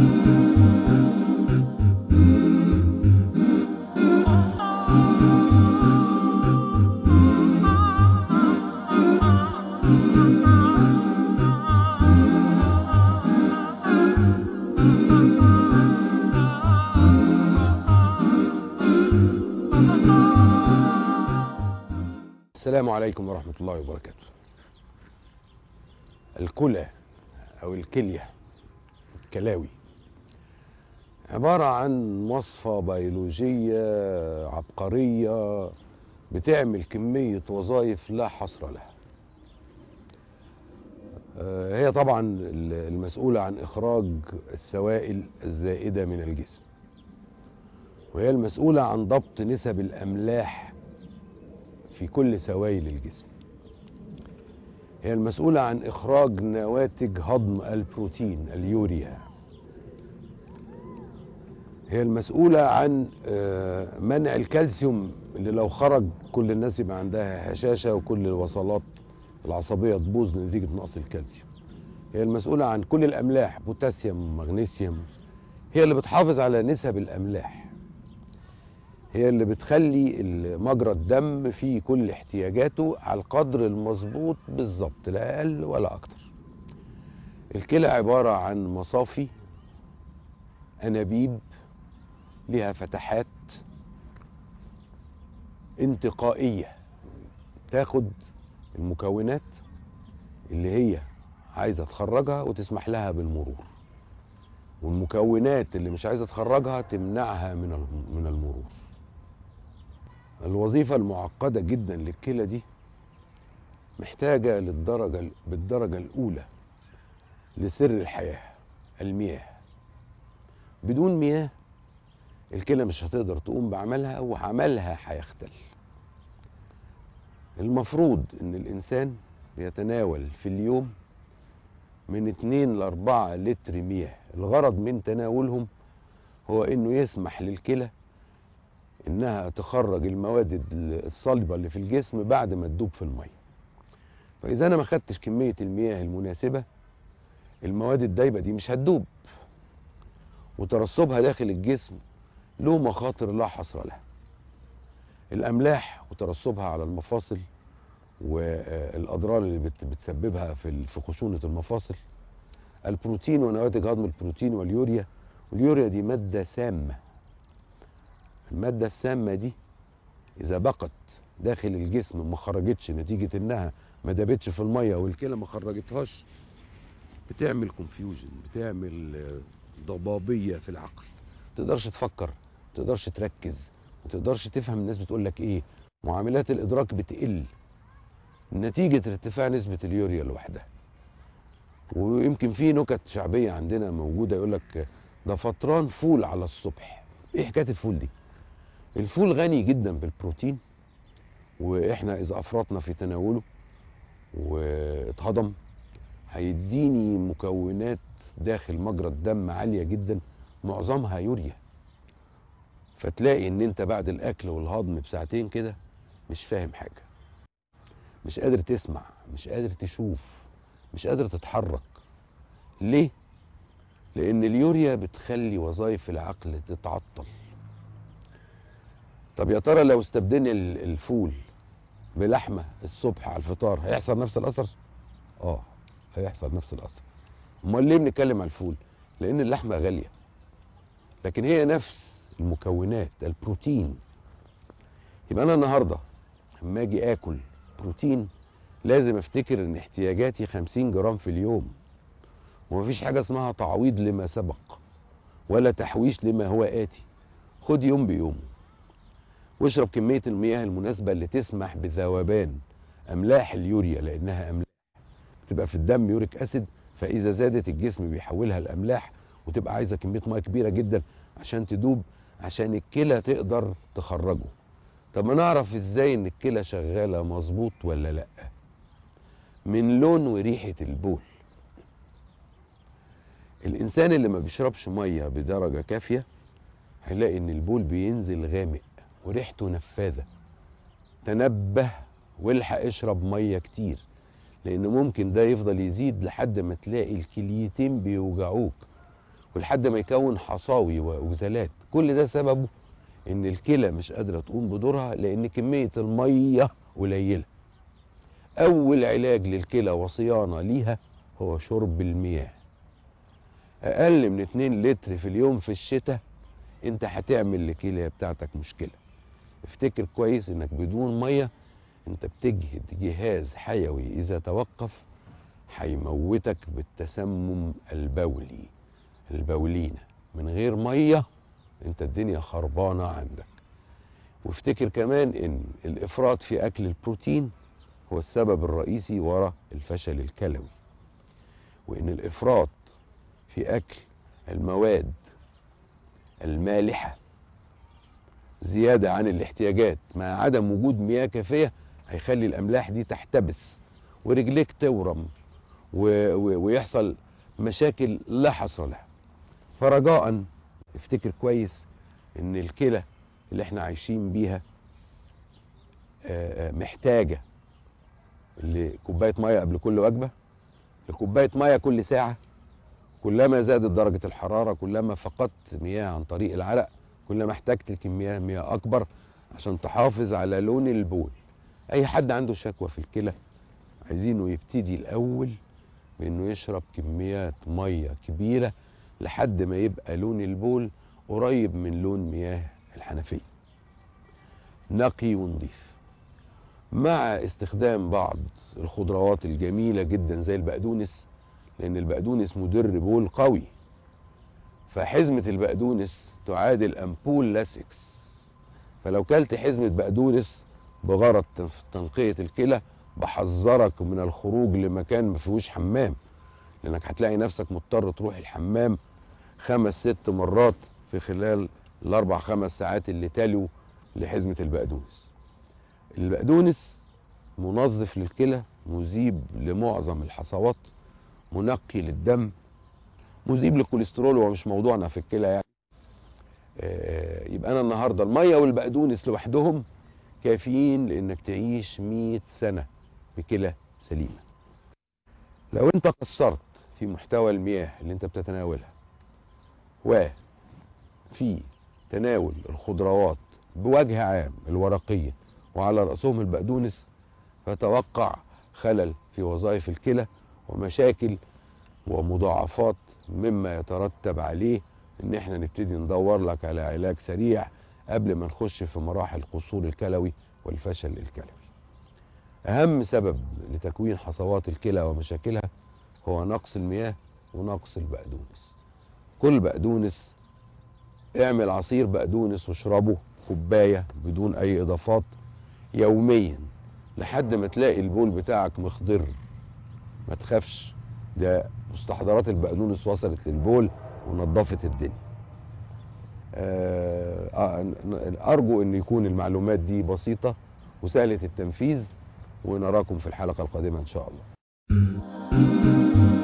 السلام عليكم ورحمة الله وبركاته الكلى أو الكلية الكلاوي عبارة عن مصفى بيولوجية عبقرية بتعمل كمية وظائف لا حصر لها آه، هي طبعا المسؤولة عن إخراج السوائل الزائدة من الجسم وهي المسؤولة عن ضبط نسب الأملاح في كل سوائل الجسم هي المسؤولة عن إخراج نواتج هضم البروتين اليوريا هي المسؤولة عن آه، منع الكالسيوم اللي لو خرج كل الناس يبقى عندها هشاشة وكل الوصلات العصبية تبوظ نتيجة نقص الكالسيوم هي المسؤولة عن كل الأملاح بوتاسيوم مغنيسيوم هي اللي بتحافظ على نسب الأملاح هي اللي بتخلي مجرى الدم فيه كل احتياجاته على القدر المظبوط بالظبط لا اقل ولا اكتر الكلى عباره عن مصافي انابيب لها فتحات انتقائيه تاخد المكونات اللي هي عايزه تخرجها وتسمح لها بالمرور والمكونات اللي مش عايزه تخرجها تمنعها من من المرور الوظيفة المعقدة جدا للكلى دي محتاجة للدرجة بالدرجة الأولى لسر الحياة المياه بدون مياه الكلى مش هتقدر تقوم بعملها وعملها هيختل المفروض ان الانسان بيتناول في اليوم من 2 ل 4 لتر مياه الغرض من تناولهم هو انه يسمح للكلى انها تخرج المواد الصلبه اللي في الجسم بعد ما تدوب في الميه فاذا انا ما خدتش كميه المياه المناسبه المواد الدايبه دي مش هتدوب وترسبها داخل الجسم له مخاطر لا حصر لها الاملاح وترسبها على المفاصل والاضرار اللي بتسببها في في خشونه المفاصل البروتين ونواتج هضم البروتين واليوريا واليوريا دي ماده سامه المادة السامة دي إذا بقت داخل الجسم ما خرجتش نتيجة إنها ما دابتش في المية والكلى ما خرجتهاش بتعمل كونفيوجن بتعمل ضبابية في العقل ما تقدرش تفكر ما تقدرش تركز ما تقدرش تفهم الناس بتقول لك إيه معاملات الإدراك بتقل نتيجة ارتفاع نسبة اليوريا لوحدها ويمكن في نكت شعبية عندنا موجودة يقول لك ده فطران فول على الصبح ايه حكايه الفول دي الفول غني جدا بالبروتين واحنا اذا افرطنا في تناوله واتهضم هيديني مكونات داخل مجرى الدم عاليه جدا معظمها يوريا فتلاقي ان انت بعد الاكل والهضم بساعتين كده مش فاهم حاجه مش قادر تسمع مش قادر تشوف مش قادر تتحرك ليه لان اليوريا بتخلي وظائف العقل تتعطل طب يا ترى لو استبدلنا الفول بلحمه الصبح على الفطار هيحصل نفس الاثر اه هيحصل نفس الاثر امال ليه بنتكلم على الفول لان اللحمه غاليه لكن هي نفس المكونات البروتين يبقى انا النهارده لما اجي اكل بروتين لازم افتكر ان احتياجاتي 50 جرام في اليوم ومفيش حاجه اسمها تعويض لما سبق ولا تحويش لما هو اتي خد يوم بيومه واشرب كميه المياه المناسبه اللي تسمح بذوبان املاح اليوريا لانها املاح بتبقى في الدم يوريك اسيد فاذا زادت الجسم بيحولها لاملاح وتبقى عايزه كميه ميه كبيره جدا عشان تدوب عشان الكلى تقدر تخرجه طب ما نعرف ازاي ان الكلى شغاله مظبوط ولا لا من لون وريحه البول الانسان اللي ما بيشربش ميه بدرجه كافيه هيلاقي ان البول بينزل غامق وريحته نفاذه تنبه والحق اشرب ميه كتير لان ممكن ده يفضل يزيد لحد ما تلاقي الكليتين بيوجعوك ولحد ما يكون حصاوي ووزلات كل ده سببه ان الكلى مش قادره تقوم بدورها لان كميه الميه قليله اول علاج للكلى وصيانه ليها هو شرب المياه اقل من 2 لتر في اليوم في الشتاء انت هتعمل للكلى بتاعتك مشكله افتكر كويس انك بدون ميه انت بتجهد جهاز حيوي اذا توقف هيموتك بالتسمم البولي البولينة من غير ميه انت الدنيا خربانه عندك وافتكر كمان ان الافراط في اكل البروتين هو السبب الرئيسي وراء الفشل الكلوي وان الافراط في اكل المواد المالحه زياده عن الاحتياجات مع عدم وجود مياه كافيه هيخلي الاملاح دي تحتبس ورجليك تورم و... و... ويحصل مشاكل لا حصر لها فرجاء افتكر كويس ان الكلى اللي احنا عايشين بيها آه، آه، محتاجه لكوبايه ميه قبل كل وجبه لكوبايه ميه كل ساعه كلما زادت درجه الحراره كلما فقدت مياه عن طريق العرق كلما احتجت كمية مياه اكبر عشان تحافظ على لون البول اي حد عنده شكوى في الكلى عايزينه يبتدي الاول بانه يشرب كميات ميه كبيره لحد ما يبقى لون البول قريب من لون مياه الحنفيه نقي ونضيف مع استخدام بعض الخضروات الجميله جدا زي البقدونس لان البقدونس مدر بول قوي فحزمه البقدونس تعادل امبول لاسكس فلو كلت حزمه بقدونس بغرض تنقيه الكلى بحذرك من الخروج لمكان ما فيهوش حمام لانك هتلاقي نفسك مضطر تروح الحمام خمس ست مرات في خلال الاربع خمس ساعات اللي تلوا لحزمه البقدونس البقدونس منظف للكلى مذيب لمعظم الحصوات منقي للدم مذيب للكوليسترول هو مش موضوعنا في الكلى يعني آه، يبقى انا النهارده الميه والبقدونس لوحدهم كافيين لانك تعيش 100 سنه بكلى سليمه لو انت قصرت في محتوى المياه اللي انت بتتناولها وفي تناول الخضروات بوجه عام الورقيه وعلى راسهم البقدونس فتوقع خلل في وظائف الكلى ومشاكل ومضاعفات مما يترتب عليه ان احنا نبتدي ندور لك على علاج سريع قبل ما نخش في مراحل القصور الكلوي والفشل الكلوي اهم سبب لتكوين حصوات الكلى ومشاكلها هو نقص المياه ونقص البقدونس كل بقدونس اعمل عصير بقدونس واشربه كوبايه بدون اي اضافات يوميا لحد ما تلاقي البول بتاعك مخضر ما تخافش ده مستحضرات البقدونس وصلت للبول ونظفت الدنيا آه، ارجو ان يكون المعلومات دي بسيطه وسهله التنفيذ ونراكم في الحلقه القادمه ان شاء الله